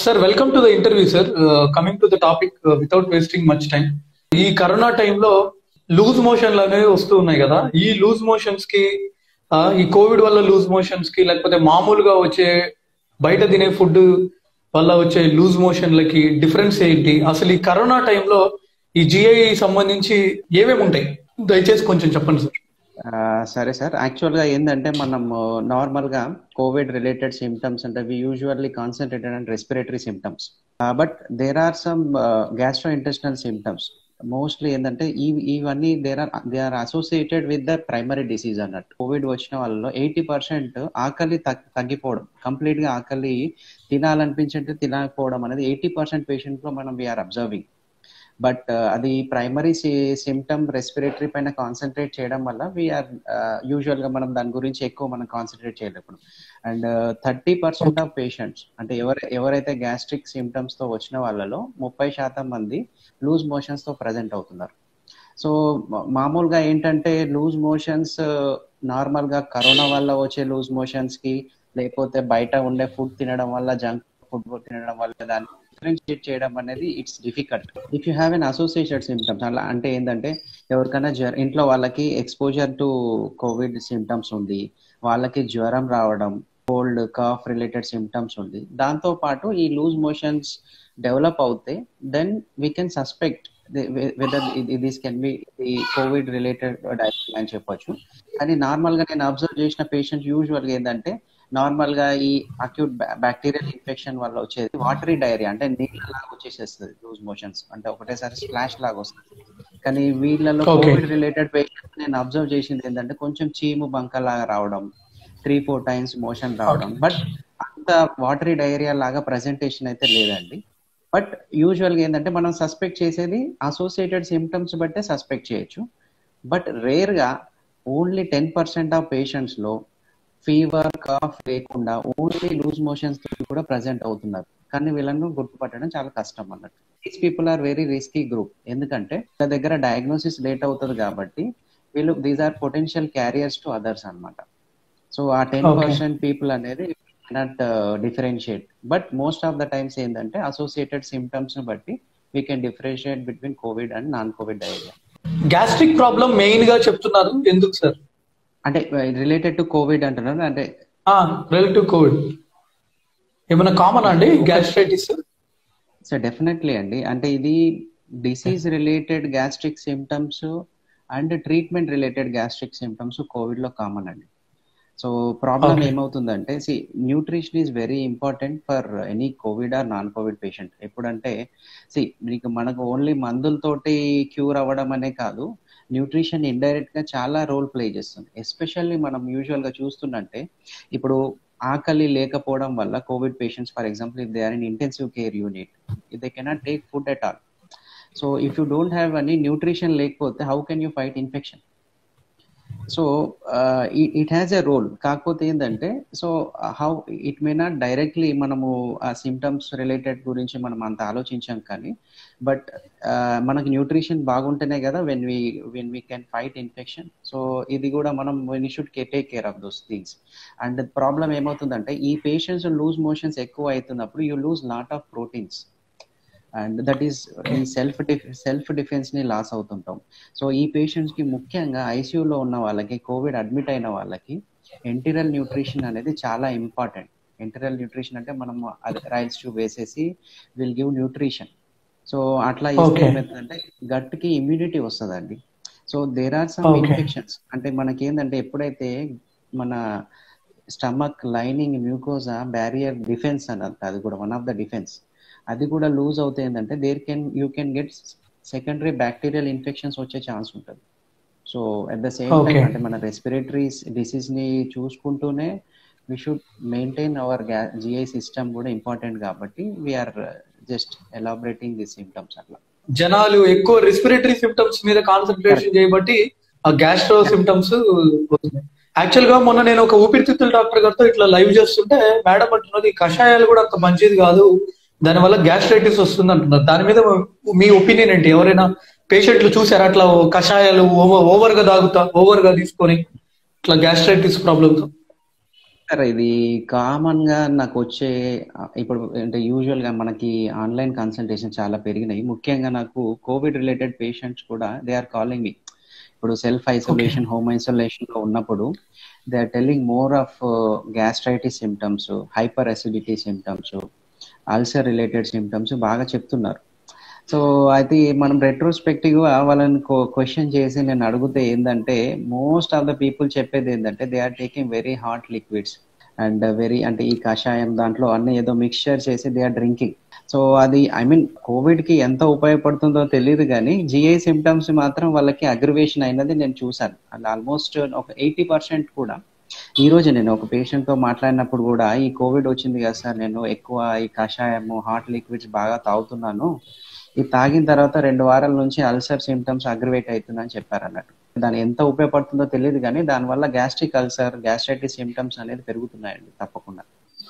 Sir welcome to the interview sir coming to the topic without wasting much time ఈ corona టైంలో loose మోషన్లు అనేవి వస్తూ ఉన్నాయి కదా ఈ లూజ్ మోషన్స్ కి ఆ, ఈ కోవిడ్ వల్ల లూజ్ మోషన్స్ కి లేకపోతే మామూలుగా వచ్చే బయట తినే ఫుడ్ వల్ల వచ్చే లూజ్ మోషన్లకి డిఫరెన్స్ ఏంటి అసలు ఈ కరోనా టైంలో ఈ జిఐ సంబంధించి ఏమేమి ఉంటాయి దయచేసి కొంచెం చెప్పండి సార్ ఆ, సరే సార్ యాక్చువల్ గా ఏంటంటే మనం నార్మల్ గా కోవిడ్ రిలేటెడ్ సిమ్టమ్స్ అంటే we usually concentrated and respiratory symptoms but there are some gastro intestinal symptoms mostly ఏంటంటే ఈ ఇవన్నీ there are they are associated with the primary disease అన్నట్టు కోవిడ్ వచ్చిన వాళ్ళలో ఎయిటీ పర్సెంట్ ఆకలి తగ్- తగ్గిపోవడం కంప్లీట్ గా ఆకలి తినాలనిపించే తినకపోవడం అనేది ఎయిటీ పర్సెంట్ పేషెంట్ లో మనం వీఆర్ అబ్జర్వింగ్ బట్ అది ప్రైమరీ సిమ్టమ్ రెస్పిరేటరీ పైన కాన్సన్ట్రేట్ చేయడం వల్ల వీఆర్ యూజువల్ గా మనం దాని గురించి ఎక్కువ మనం కాన్సన్ట్రేట్ చేయలేప్పుడు and thirty percent of patients అంటే ఎవరు ఎవరైతే గ్యాస్ట్రిక్ సిమ్టమ్స్ తో వచ్చిన వాళ్ళలో ముప్పై శాతం మంది లూజ్ మోషన్స్ తో ప్రజెంట్ అవుతున్నారు సో మామూలుగా ఏంటంటే లూజ్ మోషన్స్ నార్మల్ గా కరోనా వల్ల వచ్చే లూజ్ మోషన్స్ కి లేకపోతే బయట ఉండే ఫుడ్ తినడం వల్ల జంక్ ఫుడ్ తినడం వల్ల దాన్ని డిఫరెన్షియేట్ చేయడం అనేది it's difficult if you have an associated symptoms అలా అంటే ఏంటంటే ఎవరికైనా జ్వర ఇంట్లో వాళ్ళకి ఎక్స్పోజర్ టు కోవిడ్ సిమ్టమ్స్ ఉంది వాళ్ళకి జ్వరం రావడం కోల్డ్ కాఫ్ రిలేటెడ్ సిమ్టమ్స్ ఉంది దాంతో పాటు ఈ లూజ్ మోషన్స్ డెవలప్ అవుతే then we can suspect whether this can be ఈ కోవిడ్ రిలేటెడ్ డయాబెటిక్ అని చెప్పొచ్చు కానీ నార్మల్ గా నేను అబ్జర్వ్ చేసిన పేషెంట్ యూజువల్ గా ఏంటంటే నార్మల్ గా ఈ అక్యూట్ బ్యాక్టీరియల్ ఇన్ఫెక్షన్ వల్ల వచ్చేది వాటరీ డైరియా అంటే నీళ్ళ లాగా వచ్చేసేస్తుంది లూజ్ మోషన్స్ అంటే ఒకటేసారి స్ప్లాష్ లాగా వస్తుంది కానీ వీళ్ళలో Okay. కోవిడ్ రిలేటెడ్ పేషెంట్ నేను అబ్జర్వ్ చేసింది ఏంటంటే కొంచెం చీము బంక లాగా రావడం త్రీ ఫోర్ టైమ్స్ మోషన్ రావడం బట్ అంత వాటరీ డైరియా లాగా ప్రజెంటేషన్ అయితే లేదండి బట్ యూజువల్ గా ఏంటంటే మనం సస్పెక్ట్ చేసేది అసోసియేటెడ్ సిమ్టమ్స్ బట్టే సస్పెక్ట్ చేయొచ్చు బట్ రేర్ గా only ten percent of patients లో ఫీవర్ కాఫ్ లేకుండా ఓన్లీ లూజ్ మోషన్స్ కూడా ప్రజెంట్ అవుతున్నారు కానీ వీళ్ళను గుర్తుపట్టడం చాలా కష్టం అన్నట్టు these people are very risky group ఎందుకంటే వాళ్ళ దగ్గర డయాగ్నోసిస్ లేట్ అవుతుంది కాబట్టి వీళ్ళు these are potential carriers to others అన్నమాట సో ఆ టెన్ Okay. పర్సెంట్ పీపుల్ అనేది not differentiate but most of the times ఏంటంటే అసోసియేటెడ్ సిమ్టమ్స్ ని బట్టి we can differentiate between covid and non covid diarrhoea gastric problem main గా చెప్తున్నారు ఎందుకు sir అంటే రిలేటెడ్ టు కోవిడ్ అంటున్నారు అంటే రిలేటివ్ కోవిడ్ ఏమైనా కామన్ అండి గ్యాస్ట్రైటిస్ సో డెఫినెట్లీ అండి అంటే ఇది disease related gastric symptoms and treatment related gastric symptoms covid లో కామన్ అండి సో ప్రాబ్లం Okay. ఏమవుతుందంటే see nutrition is very important for any covid or non covid patient ఎప్పుడంటే see మీకు మనకు ఓన్లీ మందులతోటి క్యూర్ అవ్వడం అనే కాదు న్యూట్రిషన్ ఇండైరెక్ట్ గా చాలా రోల్ ప్లే చేస్తుంది ఎస్పెషల్లీ మనం యూజువల్ గా చూస్తుందంటే ఇప్పుడు ఆకలి లేకపోవడం వల్ల covid patients for example if they are in intensive care unit they cannot take food at all so if you don't have any nutrition లేకపోతే how can you fight infection so it has a role కాకపోతే ఏంటంటే so how it may not directly మనము ఆ symptoms related గురించి మనం అంత ఆలోచించాం కానీ బట్ మనకి న్యూట్రిషన్ బాగుంటేనే కదా when we when we can fight infection so ఇది కూడా మనం when should take care of those things and problem ఏమవుతుందంటే ఈ పేషెంట్స్ లూజ్ మోషన్స్ ఎక్కువ అవుతున్నప్పుడు you lose lot of proteins and that is ఈ సెల్ఫ్ సెల్ఫ్ డిఫెన్స్ ని loss అవుతుంటాం సో ఈ పేషెంట్స్ కి ముఖ్యంగా ICU లో ఉన్న వాళ్ళకి కోవిడ్ అడ్మిట్ అయిన వాళ్ళకి ఎంటీరియల్ న్యూట్రిషన్ అనేది చాలా ఇంపార్టెంట్ ఎంటీరియల్ న్యూట్రిషన్ అంటే మనం రైల్స్ ట్యూబ్ వేసేసి విల్ గివ్ న్యూట్రిషన్ సో అట్లా ఇస్తే Okay. ఏమవుతుందంటే గట్ కి ఇమ్యూనిటీ వస్తుందండి so there are some Okay. Infections అంటే మనకి ఏంటంటే ఎప్పుడైతే మన stomach lining mucosa barrier defence అన్నది అది కూడా వన్ ఆఫ్ ద డిఫెన్స్ అది కూడా లూజ్ అవుతే ఏంటంటే there can you can get secondary bacterial infections వచ్చే ఛాన్స్ ఉంటుంది so at the same Okay. Time అంటే మన రెస్పిరేటరీ డిసీజ్ ని చూసుకుంటూనే we should maintain our GI system కూడా ఇంపార్టెంట్ కాబట్టి we are just elaborating the symptoms అట్లా జనాలు ఎక్కువ రెస్పిరేటరీ సిమ్టమ్స్ మీద కాన్సన్ట్రేషన్ చేయబట్టి ఆ గ్యాస్ట్రో సిమ్టమ్స్ వస్తున్నాయి యాక్చువల్ గా మొన్న నేను ఒక ఊపిరితిత్తుల డాక్టర్ గారితో ఇట్లా లైవ్ చేస్తుంటే మేడం అంటున్నది "ఈ కషాయాలు కూడా అంత మంచిది కాదు దానివల్ల గ్యాస్ట్రైటిస్ వస్తుంది అంటున్నారు దాని మీద మీ ఒపీనియన్ ఏంటి ఎవరైనా పేషెంట్లు చూసారా అట్లా కషాయాలు ఓవర్ గా తాగుతా ఓవర్ గా తీసుకొని ఇట్లా గ్యాస్ట్రైటిస్ ప్రాబ్లమ్ తో సార్ ఇది కామన్ గా నాకు వచ్చే ఇప్పుడు అంటే యూజువల్ గా మనకి ఆన్లైన్ కన్సల్టేషన్ చాలా పెరిగినాయి ముఖ్యంగా నాకు కోవిడ్ రిలేటెడ్ పేషెంట్స్ కూడా దే ఆర్ కాలింగ్ మీ ఇప్పుడు సెల్ఫ్ ఐసోలేషన్ హోమ్ ఐసోలేషన్ లో ఉన్నప్పుడు they are telling more of gastritis symptoms hyper acidity symptoms ulcer related symptoms బాగా చెప్తున్నారు సో అయితే మనం రెట్రోస్పెక్టివ్ గా వాళ్ళని క్వశ్చన్ చేసి నేను అడిగితే ఏంటంటే మోస్ట్ ఆఫ్ ద పీపుల్ చెప్పేది ఏంటంటే they are taking very hot liquids and very అంటే ఈ కషాయం దాంట్లో అన్ని ఏదో మిక్స్చర్ చేసి దే ఆర్ డ్రింకింగ్ సో అది ఐ మీన్ కోవిడ్ కి ఎంత ఉపయోగపడుతుందో తెలియదు కానీ జిఐ సిమ్టమ్స్ మాత్రం వాళ్ళకి అగ్రివేషన్ అయినది నేను చూసాను అండ్ ఆల్మోస్ట్ ఒక ఎయిటీ పర్సెంట్ కూడా ఈ రోజు నేను ఒక పేషెంట్ తో మాట్లాడినప్పుడు కూడా ఈ కోవిడ్ వచ్చింది కదా సార్ నేను ఎక్కువ ఈ కషాయము హాట్ లిక్విడ్స్ బాగా తాగుతున్నాను ఇది తాగిన తర్వాత రెండు వారాల నుంచి అల్సర్ సిమ్టమ్స్ అగ్రివేట్ అవుతుందని చెప్పారు అన్నట్టు దాని ఎంత ఉపయోగపడుతుందో తెలియదు కానీ దానివల్ల గ్యాస్ట్రిక్ అల్సర్ గ్యాస్ట్రైటిస్ సిమ్టమ్స్ అనేది పెరుగుతున్నాయండి తప్పకుండా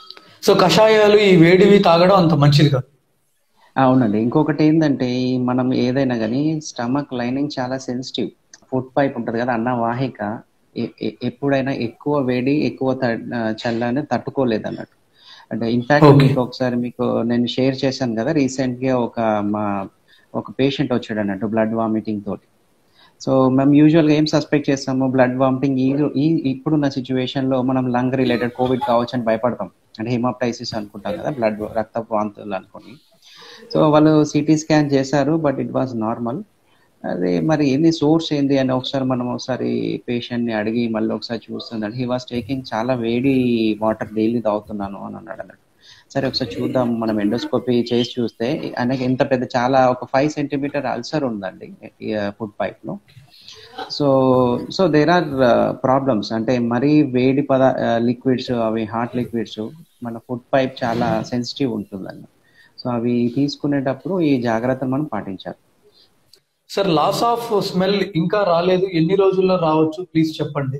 సో కషాయాలు ఈ వేడివి తాగడం అంత మంచిది కాదు అవునండి ఇంకొకటి ఏంటంటే ఈ మనం ఏదైనా కానీ స్టమక్ లైనింగ్ చాలా సెన్సిటివ్ ఫుడ్ పైప్ ఉంటుంది కదా అన్న వాహిక ఎ- ఎ- ఎప్పుడైనా ఎక్కువ వేడి ఎక్కువ త- చల్లని తట్టుకోలేదు అన్నట్టు అంటే ఇన్ఫాక్ట్ Okay. మీకు ఒకసారి మీకు నేను షేర్ చేశాను కదా రీసెంట్ గా ఒక మా ఒక పేషెంట్ వచ్చాడు అన్నట్టు బ్లడ్ వామిటింగ్ తోటి సో మేము యూజువల్ గా ఏం సస్పెక్ట్ చేస్తాము బ్లడ్ వామిటింగ్ ఈ ఈ ఇప్పుడున్న సిచ్యువేషన్ లో మనం లంగ్ రిలేటెడ్ కోవిడ్ కావచ్చు అని భయపడతాం అంటే హిమాప్టైసిస్ అనుకుంటాం కదా బ్లడ్ రక్తపు వాంతులు అనుకొని సో వాళ్ళు సిటీ స్కాన్ చేశారు బట్ ఇట్ వాజ్ నార్మల్ అదే మరి ఏంది సోర్స్ ఏంది అని ఒకసారి మనం ఒకసారి పేషెంట్ ని అడిగి మళ్ళీ ఒకసారి చూస్తుందండి హీ వాస్ టేకింగ్ చాలా వేడి వాటర్ డైలీ తాగుతున్నాను అని అన్నాడు అన్నట్టు సరే ఒకసారి చూద్దాం మనం ఎండోస్కోపీ చేసి చూస్తే ఆయనకి ఎంత పెద్ద చాలా ఒక ఫైవ్ సెంటీమీటర్ అల్సర్ ఉందండి ఫుడ్ పైప్ లో so so there are problems అంటే మరీ వేడి పద లిక్విడ్స్ అవి హాట్ లిక్విడ్స్ మన ఫుడ్ పైప్ చాలా సెన్సిటివ్ ఉంటుందండి సో అవి తీసుకునేటప్పుడు ఈ జాగ్రత్తలు మనం పాటించాలి సార్ లాస్ ఆఫ్ స్మెల్ ఇంకా రాలేదు ఎన్ని రోజుల్లో రావచ్చు ప్లీజ్ చెప్పండి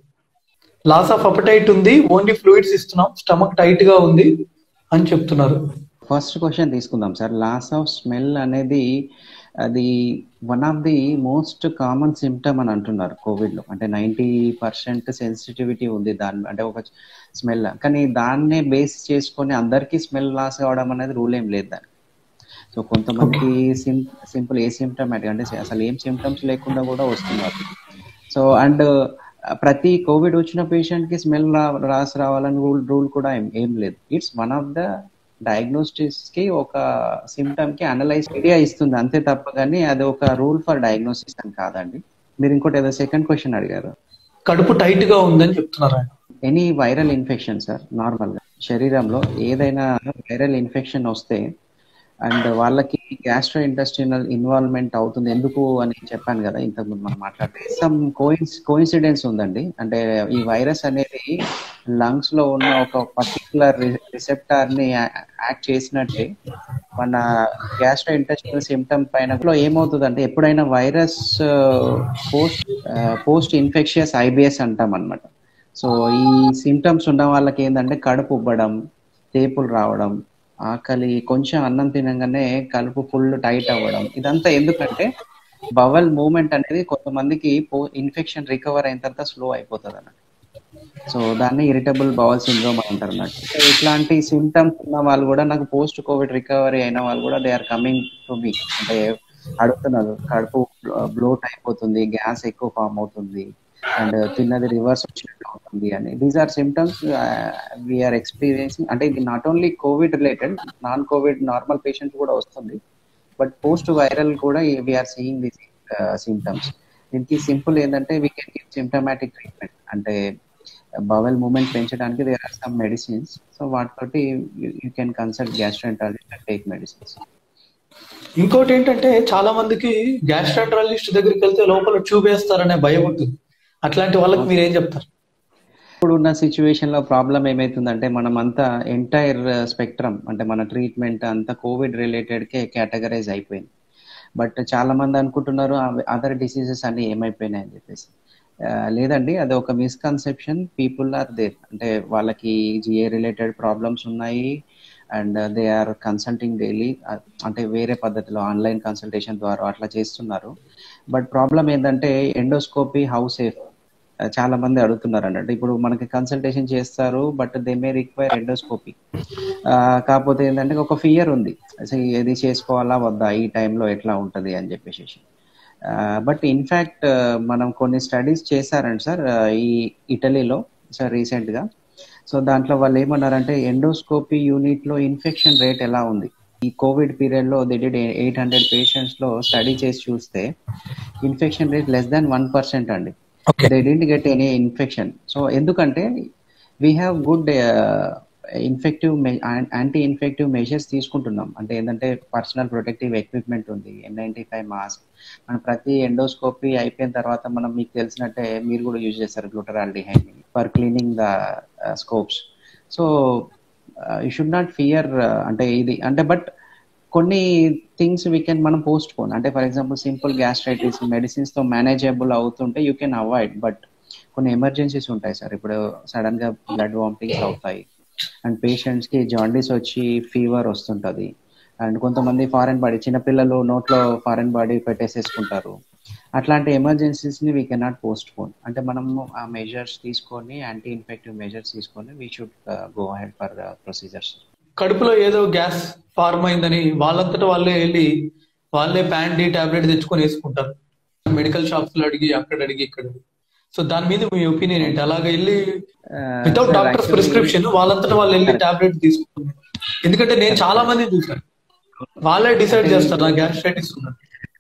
లాస్ ఆఫ్ అపటైట్ ఉంది ఓన్లీ ఫ్లూయిడ్స్ ఇస్తున్నాం స్టమక్ టైట్ గా ఉంది అని చెప్తున్నారు ఫస్ట్ క్వశ్చన్ తీసుకుందాం సార్ లాస్ ఆఫ్ స్మెల్ అనేది అది one of the most common symptom అని అంటున్నారు కోవిడ్ లో అంటే నైంటీ పర్సెంట్ సెన్సిటివిటీ ఉంది దాని అంటే ఒక స్మెల్ కానీ దాన్నే బేస్ చేసుకొని అందరికీ స్మెల్ లాస్ కావడం అనేది రూల్ ఏం లేదు దానికి సో కొంతమందికి సిం సింపుల్ ఏ సిమ్టమాటిక్ అంటే అసలు ఏం సిమ్టమ్స్ లేకుండా కూడా వస్తున్నారు సో అండ్ ప్రతి కోవిడ్ వచ్చిన పేషెంట్ కి స్మెల్ రాసి రావాలని రూల్ రూల్ కూడా ఏం ఏం లేదు it's one of the diagnostics కి ఒక సిమ్టమ్ కి అనలైజ్ ఐడియా ఇస్తుంది అంతే తప్ప కానీ అది ఒక రూల్ ఫర్ డయాగ్నోసిస్ అని కాదండి మీరు ఇంకోటి ఏదో సెకండ్ క్వశ్చన్ అడిగారు కడుపు టైట్ గా ఉందని చెప్తున్నారు ఆయన any viral infection sir normal గా శరీరంలో ఏదైనా వైరల్ ఇన్ఫెక్షన్ వస్తే అండ్ వాళ్ళకి గ్యాస్ట్రో ఇంటెస్టినల్ ఇన్వాల్వ్మెంట్ అవుతుంది ఎందుకు అని చెప్పాను కదా ఇంతకుముందు మనం మాట్లాడితే సమ్ కోయిన్స్ కోయిన్సిడెన్స్ ఉందండి అంటే ఈ వైరస్ అనేది లంగ్స్ లో ఉన్న ఒక పర్టికులర్ రిసెప్టార్ ని యాక్ట్ చేసినట్టే మన గ్యాస్ట్రో ఇంటెస్టినల్ సిమ్టమ్ పైన లో ఏమవుతుంది అంటే ఎప్పుడైనా virus post post infectious IBS అంటాం అనమాట సో ఈ సిమ్టమ్స్ ఉన్న వాళ్ళకి ఏంటంటే కడుపు ఉబ్బడం తేపులు రావడం ఆకలి కొంచెం అన్నం తినగానే కలుపు ఫుల్ టైట్ అవ్వడం ఇదంతా ఎందుకంటే బవల్ మూమెంట్ అనేది కొంతమందికి ఇన్ఫెక్షన్ రికవర్ అయిన తర్వాత స్లో అయిపోతుంది అన్నట్టు సో దాన్ని ఇరిటబుల్ బవల్ సిండ్రోమ్ అంటారు అన్నట్టు సో ఇట్లాంటి సిమ్టమ్స్ ఉన్న వాళ్ళు కూడా నాకు పోస్ట్ కోవిడ్ రికవరీ అయిన వాళ్ళు కూడా they are coming to me అంటే అడుగుతున్నారు కడుపు బ్లోట్ అయిపోతుంది గ్యాస్ ఎక్కువ ఫామ్ అవుతుంది అండ్ తిన్నది రివర్స్ వచ్చినట్టు అవుతుంది అని these are symptoms we are experiencing అంటే ఇది not only covid related non covid normal patient కూడా వస్తుంది బట్ పోస్ట్ వైరల్ కూడా వీఆర్ సీయింగ్ దిస్ సిమ్టమ్స్ దీనికి సింపుల్ ఏంటంటే we can give symptomatic treatment అంటే బవెల్ మూమెంట్ పెంచడానికి there are some medicines so వాటితోటి you can consult gastroenterologist and take medicines ఇంకోటి ఏంటంటే చాలా మందికి గ్యాస్ట్రాంట్రాలజిస్ట్ దగ్గరికి వెళ్తే లోపల ట్యూబ్ వేస్తారనే భయం ఉంటుంది అట్లాంటి వాళ్ళకి మీరు ఏం చెప్తారు ఇప్పుడు ఉన్న సిచ్యువేషన్ లో ప్రాబ్లం ఏమైతుందంటే మనం అంతా ఎంటైర్ స్పెక్ట్రమ్ అంటే మన ట్రీట్మెంట్ అంతా కోవిడ్ రిలేటెడ్ కే కేటగరైజ్ అయిపోయింది బట్ చాలా మంది అనుకుంటున్నారు అదర్ డిసీజెస్ అన్ని ఏమైపోయినాయి అని చెప్పేసి లేదండి అది ఒక మిస్కన్సెప్షన్ పీపుల్ ఆర్ దేర్ అంటే వాళ్ళకి జిఏ రిలేటెడ్ ప్రాబ్లమ్స్ ఉన్నాయి and they are consulting daily అంటే వేరే పద్ధతిలో ఆన్లైన్ కన్సల్టేషన్ ద్వారా అట్లా చేస్తున్నారు బట్ ప్రాబ్లం ఏంటంటే ఎండోస్కోపీ హౌ సేఫ్ చాలా మంది అడుగుతున్నారు అన్నట్టు ఇప్పుడు మనకి కన్సల్టేషన్ చేస్తారు but they may require endoscopy కాకపోతే ఏంటంటే ఒక ఫియర్ ఉంది అసలు ఇది చేసుకోవాలా వద్దా ఈ టైంలో ఎట్లా ఉంటది అని చెప్పేసి బట్ ఇన్ఫాక్ట్ మనం కొన్ని స్టడీస్ చేశారండి సార్ ఈ ఇటలీలో సార్ రీసెంట్ గా సో దాంట్లో వాళ్ళు ఏమన్నారంటే ఎండోస్కోపీ యూనిట్ లో ఇన్ఫెక్షన్ రేట్ ఎలా ఉంది ఈ కోవిడ్ పీరియడ్ లో they did eight hundred patients లో స్టడీ చేసి చూస్తే infection rate less than one percent అండి they didn't get any infection so ఎందుకంటే we have good infective anti infective measures తీసుకుంటున్నాం అంటే ఏంటంటే పర్సనల్ ప్రొటెక్టివ్ ఎక్విప్మెంట్ ఉంది ఎన్ నైన్టీ ఫైవ్ మాస్క్ మనం ప్రతి ఎండోస్కోపీ అయిపోయిన తర్వాత మనం మీకు తెలిసినట్టే మీరు కూడా యూజ్ చేస్తారు glutaraldehyde for cleaning the scopes so you should not fear అంటే ఇది అంటే బట్ కొన్ని థింగ్స్ వీ కెన్ మనం పోస్ట్ పోన్ అంటే for example simple gastritis medicines తో మేనేజబుల్ అవుతుంటే యూ కెన్ అవాయిడ్ బట్ కొన్ని ఎమర్జెన్సీస్ ఉంటాయి సార్ ఇప్పుడు సడన్ గా బ్లడ్ వామిటింగ్స్ అవుతాయి అండ్ పేషెంట్స్ కి జాండీస్ వచ్చి ఫీవర్ వస్తుంటది అండ్ కొంతమంది ఫారెన్ బాడీ చిన్నపిల్లలు నోట్లో ఫారెన్ బాడీ పెట్టేసేసుకుంటారు అట్లాంటి ఎమర్జెన్సీస్ ని వీ కెనాట్ పోస్ట్ పోన్ అంటే మనము ఆ మెజర్స్ తీసుకొని యాంటీ ఇన్ఫెక్టివ్ మెజర్స్ తీసుకొని we should go ahead for procedures కడుపులో ఏదో గ్యాస్ ఫార్మ్ అయిందని వాళ్ళంతటా వాళ్ళే వెళ్ళి వాళ్ళే ప్యాంటీ టాబ్లెట్ తెచ్చుకొని వేసుకుంటారు మెడికల్ షాప్స్ లో అడిగి అక్కడ అడిగి ఇక్కడ సో దాని మీద మీ ఒపీనియన్ ఏంటి అలాగ వెళ్ళి వితౌట్ డాక్టర్ ప్రిస్క్రిప్షన్ వాళ్ళంతటా వాళ్ళు వెళ్ళి టాబ్లెట్ తీసుకుంటున్నారు ఎందుకంటే నేను చాలా మంది చూసాను వాళ్ళే డిసైడ్ చేస్తారు నా గ్యాస్ట్రైటిస్ ఉన్నది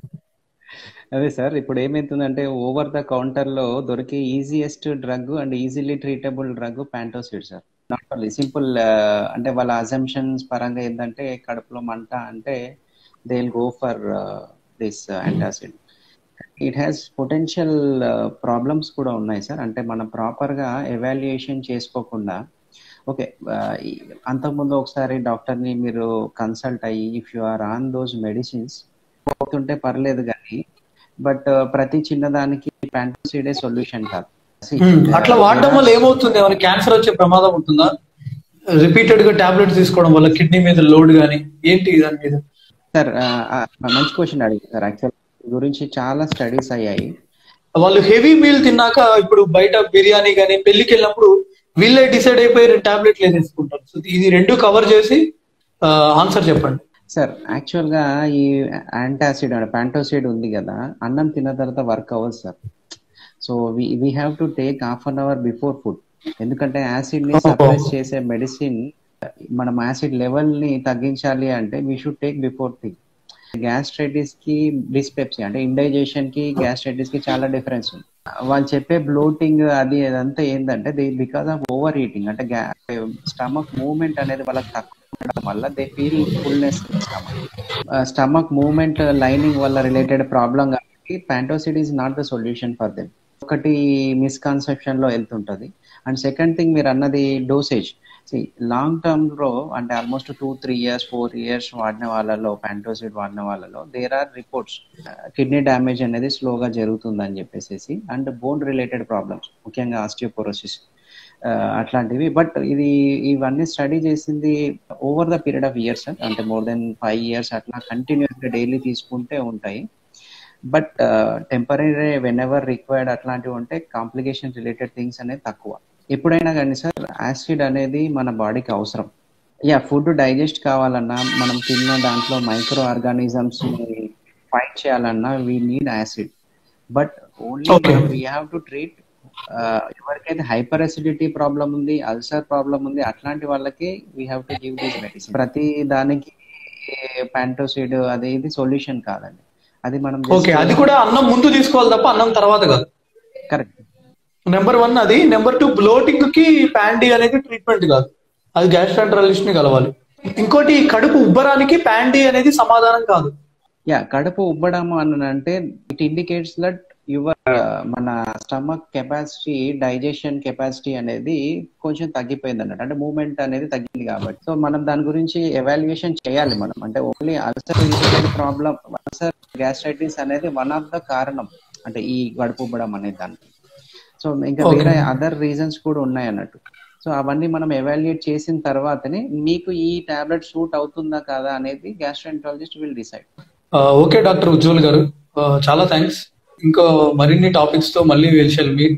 అదే సార్ ఇప్పుడు ఏమైతుందంటే ఓవర్ ద కౌంటర్ లో దొరికే easiest drug and easily treatable drug Pantocid sir not only simple అంటే వాళ్ళ అజంప్షన్స్ పరంగా ఏంటంటే కడుపులో మంట అంటే they will go for this antacid it has potential problems కూడా ఉన్నాయి సార్ అంటే మనం ప్రాపర్ గా ఎవాల్యుయేషన్ చేసుకోకుండా ఓకే అంతకుముందు ఒకసారి డాక్టర్ ని మీరు కన్సల్ట్ అయ్యి if you are on those medicines పోతుంటే పర్లేదు కానీ బట్ ప్రతి చిన్నదానికి ప్యాంటోసిడే సొల్యూషన్ కాదు అట్లా వాడడం వల్ల ఏమవుతుంది ఏమైనా క్యాన్సర్ వచ్చే ప్రమాదం ఉంటుందా రిపీటెడ్ గా టాబ్లెట్స్ తీసుకోవడం వల్ల కిడ్నీ మీద లోడ్ గానీ ఏంటి దాని మీద సార్ మంచి క్వశ్చన్ అడిగింది సార్ యాక్చువల్ గురించి చాలా స్టడీస్ అయ్యాయి వాళ్ళు హెవీ మీల్ తిన్నాక ఇప్పుడు బయట బిర్యానీ కానీ పెళ్లికి వెళ్ళినప్పుడు వీళ్ళే డిసైడ్ అయిపోయి టాబ్లెట్లు వేసేసుకుంటారు సో ఇది రెండు కవర్ చేసి ఆన్సర్ చెప్పండి సార్ యాక్చువల్ గా ఈ యాంటాసిడ్ అంటే ప్యాంటోసిడ్ ఉంది కదా అన్నం తిన్న తర్వాత వర్క్ అవ్వదు sir so we have to take half an hour before food ఎందుకంటే యాసిడ్ ని సప్రెస్ చేసే మెడిసిన్ మనం యాసిడ్ లెవెల్ ని తగ్గించాలి అంటే we should take before thing gastritis కి డిస్పెప్సీ అంటే ఇండైజేషన్ కి గ్యాస్ట్రైటిస్ కి చాలా డిఫరెన్స్ ఉంది వాళ్ళు చెప్పే బ్లోటింగ్ అది అదంతా ఏంటంటే they because of over eating అంటే స్టమక్ మూవ్మెంట్ అనేది వాళ్ళకి తక్కువ ఉండడం వల్ల they feel fullness stomach movement lining వల్ల రిలేటెడ్ ప్రాబ్లం కాబట్టి Pantocid is not the solution for them ఒకటి మిస్కన్సెప్షన్ లో వెళ్తుంటది అండ్ సెకండ్ థింగ్ మీరు అన్నది డోసేజ్ లాంగ్ టర్మ్ లో అంటే almost two three years four years వాడిన వాళ్ళలో ప్యాంటోసిడ్ వాడిన వాళ్ళలో there are reports kidney damage అనేది స్లోగా జరుగుతుందని చెప్పేసి అండ్ బోన్ రిలేటెడ్ ప్రాబ్లమ్స్ ముఖ్యంగా ఆస్టియోపోరోసిస్ అట్లాంటివి బట్ ఇది ఇవన్నీ స్టడీ చేసింది over the period of years అంటే మోర్ దెన్ ఫైవ్ ఇయర్స్ అట్లా కంటిన్యూస్ గా డైలీ తీసుకుంటే ఉంటాయి but temporary whenever required అట్లాంటివి ఉంటే కాంప్లికేషన్ రిలేటెడ్ థింగ్స్ అనేది తక్కువ ఎప్పుడైనా కానీ సార్ యాసిడ్ అనేది మన బాడీకి అవసరం యా ఫుడ్ డైజెస్ట్ కావాలన్నా మనం తిన్న దాంట్లో మైక్రో ఆర్గానిజమ్స్ ఫైట్ చేయాలన్నా we need acid but only we have to treat ఎవరికైతే హైపర్ అసిడిటీ ప్రాబ్లం ఉంది అల్సర్ ప్రాబ్లం ఉంది అట్లాంటి వాళ్ళకి we have to give this medicine ప్రతి దానికి ప్యాంటోసిడ్ అది ఇది సొల్యూషన్ కాదండి అది మనం ఓకే అది కూడా అన్నం ముందు తీసుకోవాలి తప్ప అన్నం తర్వాత కాదు కరెక్ట్ నెంబర్ వన్ అది నెంబర్ టూ బ్లోటింగ్ కి ప్యాండీ అనేది ట్రీట్మెంట్ కాదు అది గ్యాస్ట్రాంట్రాలజిస్ట్ ని కలవాలి ఇంకోటి కడుపు ఉబ్బరానికి ప్యాండీ అనేది సమాధానం కాదు యా కడుపు ఉబ్బడం అని అంటే ఇట్ ఇండికేట్స్ దట్ యువర్ మన స్టమక్ కెపాసిటీ డైజెషన్ కెపాసిటీ అనేది కొంచెం తగ్గిపోయింది అన్నట్టు అంటే మూవ్మెంట్ అనేది తగ్గింది కాబట్టి సో మనం దాని గురించి ఎవాల్యుయేషన్ చేయాలి మనం అంటే only ulcer related problem ulcer gastritis అనేది వన్ ఆఫ్ ద కారణం అంటే ఈ కడుపు ఉబ్బడం అనే దానికి సో ఇంకా వేరే అదర్ రీజన్స్ కూడా ఉన్నాయి అన్నట్టు సో అవన్నీ మనం ఎవాల్యుయేట్ చేసిన తర్వాతనే మీకు ఈ టాబ్లెట్ సూట్ అవుతుందా కాదా అనేది gastroenterologist will decide okay doctor Ujwal garu చాలా థ్యాంక్స్ ఇంకో మరిన్ని టాపిక్స్ తో మళ్ళీ విల్ షల్ మీట్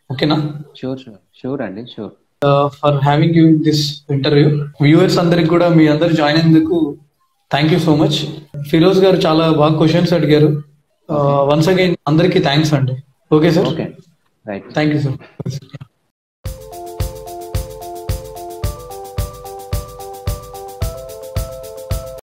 ఓకేనా షూర్ షూర్ షూర్ అండి sure for having you in this interview viewers అందరికి కూడా మీ అందరు జాయిన్ అయినందుకు thank you so much Firoz garu చాలా బాగా క్వశ్చన్స్ అడిగారు వన్స్ అగైన్ అందరికి థ్యాంక్స్ అండి okay sir okay right thank you sir